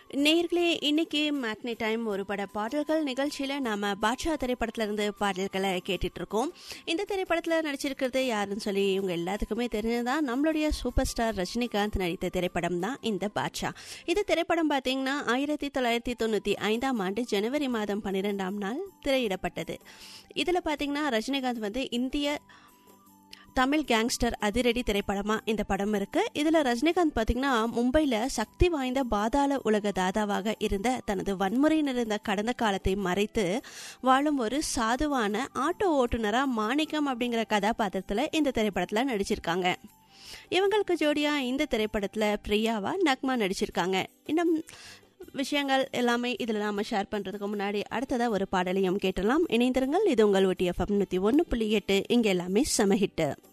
நேர்களே இன்னைக்கு matinee time ஒரு பட பாடல்கள் நிகழ்ச்சியில நாம பாட்ஷா திரைப்படத்துல இருந்து பாடல்களை கேட்டுட்டு இருக்கோம் இந்த திரைப்படத்துல நடிச்சிருக்கிறது யாருன்னு சொல்லி இவங்க எல்லாத்துக்குமே தெரிஞ்சதுதான் நம்மளுடைய சூப்பர் ஸ்டார் ரஜினிகாந்த் நடித்த திரைப்படம் தான் இந்த பாட்ஷா இந்த திரைப்படம் பார்த்தீங்கன்னா ஆயிரத்தி தொள்ளாயிரத்தி தொண்ணூத்தி ஐந்தாம் ஆண்டு ஜனவரி மாதம் பன்னிரெண்டாம் நாள் திரையிடப்பட்டது இதுல பாத்தீங்கன்னா ரஜினிகாந்த் வந்து இந்திய தமிழ் கேங்ஸ்டர் அதிரடி திரைப்படமா இந்த படம் இருக்கு இதுல ரஜினிகாந்த் பாத்தீங்கன்னா மும்பைல சக்தி வாய்ந்த பாதாள உலக தாதாவாக இருந்த தனது வன்முறை நிறைந்த கடந்த காலத்தை மறைத்து வாழும் ஒரு சாதுவான ஆட்டோ ஓட்டுநரா மாணிக்கம் அப்படிங்கிற கதாபாத்திரத்துல இந்த திரைப்படத்துல நடிச்சிருக்காங்க இவங்களுக்கு ஜோடியா இந்த திரைப்படத்துல பிரியாவா நக்மா நடிச்சிருக்காங்க இன்னும் விஷயங்கள் எல்லாமே இதில் நாம ஷேர் பண்ணுறதுக்கு முன்னாடி அடுத்ததாக ஒரு பாடலையும் கேட்டலாம் இணைந்திருங்கள் இது உங்கள் ஒட்டி எஃப்எம் நூற்றி ஒன்று புள்ளி எட்டு இங்கே எல்லாமே சமஹிட்டு